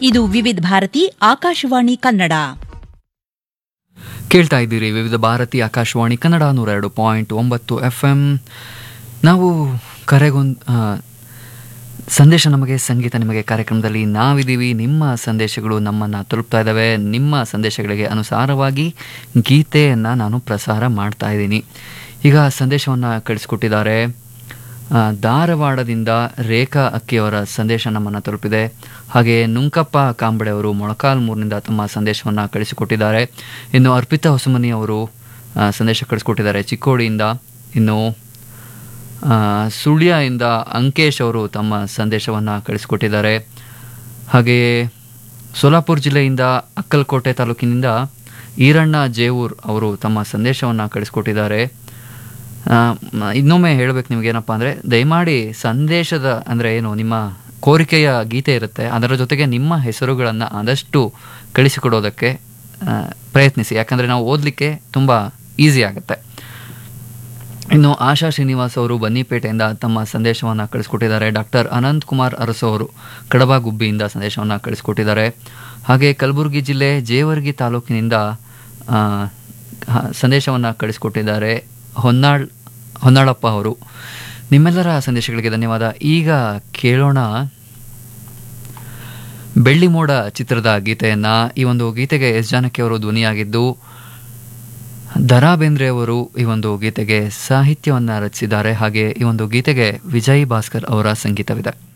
ಇದು ವಿವಿಧ ಭಾರತಿ ಆಕಾಶವಾಣಿ ಕನ್ನಡ ಕೇಳ್ತಾ ಇದ್ದೀರಿ ವಿವಿಧ ಭಾರತಿ ಆಕಾಶವಾಣಿ ಕನ್ನಡ ನೂರ ಎರಡು ಪಾಯಿಂಟ್ ಒಂಬತ್ತು ಎಫ್ ಎಂ ನಾವು ಕರೆಗೊಂದು ಸಂದೇಶ ನಮಗೆ ಸಂಗೀತ ನಿಮಗೆ ಕಾರ್ಯಕ್ರಮದಲ್ಲಿ ನಾವಿದ್ದೀವಿ ನಿಮ್ಮ ಸಂದೇಶಗಳು ನಮ್ಮನ್ನು ತಲುಪ್ತಾ ಇದ್ದಾವೆ ನಿಮ್ಮ ಸಂದೇಶಗಳಿಗೆ ಅನುಸಾರವಾಗಿ ಗೀತೆಯನ್ನು ನಾನು ಪ್ರಸಾರ ಮಾಡ್ತಾ ಇದ್ದೀನಿ ಈಗ ಸಂದೇಶವನ್ನು ಕಳಿಸ್ಕೊಟ್ಟಿದ್ದಾರೆ ಆ, ಧಾರವಾಡದಿಂದ ರೇಖಾ ಅಕ್ಕಿಯವರ ಸಂದೇಶ ನಮ್ಮನ್ನು ತಲುಪಿದೆ ಹಾಗೆ ನುಂಕಪ್ಪ ಕಾಂಬಳೆ ಅವರು ಮೊಳಕಾಲ್ಮೂರಿನಿಂದ ತಮ್ಮ ಸಂದೇಶವನ್ನು ಕಳಿಸಿಕೊಟ್ಟಿದ್ದಾರೆ ಇನ್ನು ಅರ್ಪಿತಾ ಹೊಸಮನಿ ಅವರು ಆ, ಸಂದೇಶ ಕಳಿಸ್ಕೊಟ್ಟಿದ್ದಾರೆ ಚಿಕ್ಕೋಡಿಯಿಂದ ಇನ್ನು ಆ, ಸುಳ್ಯದಿಂದ ಅಂಕೇಶ್ ಅವರು ತಮ್ಮ ಸಂದೇಶವನ್ನು ಕಳಿಸಿಕೊಟ್ಟಿದ್ದಾರೆ ಹಾಗೆಯೇ ಸೋಲಾಪುರ ಜಿಲ್ಲೆಯಿಂದ ಅಕ್ಕಲಕೋಟೆ ತಾಲೂಕಿನಿಂದ ಈರಣ್ಣ ಜೇವೂರ್ ಅವರು ತಮ್ಮ ಸಂದೇಶವನ್ನು ಕಳಿಸ್ಕೊಟ್ಟಿದ್ದಾರೆ ಆ, ಮ- ಇನ್ನೊಮ್ಮೆ ಹೇಳಬೇಕು ನಿಮ್ಗೆ ಏನಪ್ಪ ಅಂದರೆ ದಯಮಾಡಿ ಸಂದೇಶದ ಅಂದರೆ ಏನು ನಿಮ್ಮ ಕೋರಿಕೆಯ ಗೀತೆ ಇರುತ್ತೆ ಅದರ ಜೊತೆಗೆ ನಿಮ್ಮ ಹೆಸರುಗಳನ್ನು ಆದಷ್ಟು ಕಳಿಸಿಕೊಡೋದಕ್ಕೆ ಆ, ಪ್ರಯತ್ನಿಸಿ ಯಾಕಂದರೆ ನಾವು ಓದಲಿಕ್ಕೆ ತುಂಬ ಈಸಿ ಆಗುತ್ತೆ ಇನ್ನು ಆಶಾ ಶ್ರೀನಿವಾಸ್ ಅವರು ಬನ್ನಿಪೇಟೆಯಿಂದ ತಮ್ಮ ಸಂದೇಶವನ್ನು ಕಳಿಸ್ಕೊಟ್ಟಿದ್ದಾರೆ ಡಾಕ್ಟರ್ ಅನಂತ್ ಕುಮಾರ್ ಅರಸು ಅವರು ಕಡಬ ಗುಬ್ಬಿಯಿಂದ ಸಂದೇಶವನ್ನು ಕಳಿಸ್ಕೊಟ್ಟಿದ್ದಾರೆ ಹಾಗೆ ಕಲಬುರಗಿ ಜಿಲ್ಲೆ ಜೇವರ್ಗಿ ತಾಲೂಕಿನಿಂದ ಆ, ಹ- ಸಂದೇಶವನ್ನು ಕಳಿಸ್ಕೊಟ್ಟಿದ್ದಾರೆ ಹೊನ್ನಾಳ್ ಹೊನ್ನಾಳಪ್ಪ ಅವರು ನಿಮ್ಮೆಲ್ಲರ ಸಂದೇಶಗಳಿಗೆ ಧನ್ಯವಾದ ಈಗ ಕೇಳೋಣ ಬೆಳ್ಳಿ ಮೋಡ ಚಿತ್ರದ ಗೀತೆಯನ್ನ ಈ ಒಂದು ಗೀತೆಗೆ ಎಸ್ ಜಾನಕಿ ಅವರು ಧ್ವನಿಯಾಗಿದ್ದು ದರಾ ಬೇಂದ್ರೆ ಅವರು ಈ ಒಂದು ಗೀತೆಗೆ ಸಾಹಿತ್ಯವನ್ನು ರಚಿಸಿದ್ದಾರೆ ಹಾಗೆ ಈ ಒಂದು ಗೀತೆಗೆ ವಿಜಯ್ ಭಾಸ್ಕರ್ ಅವರ ಸಂಗೀತವಿದೆ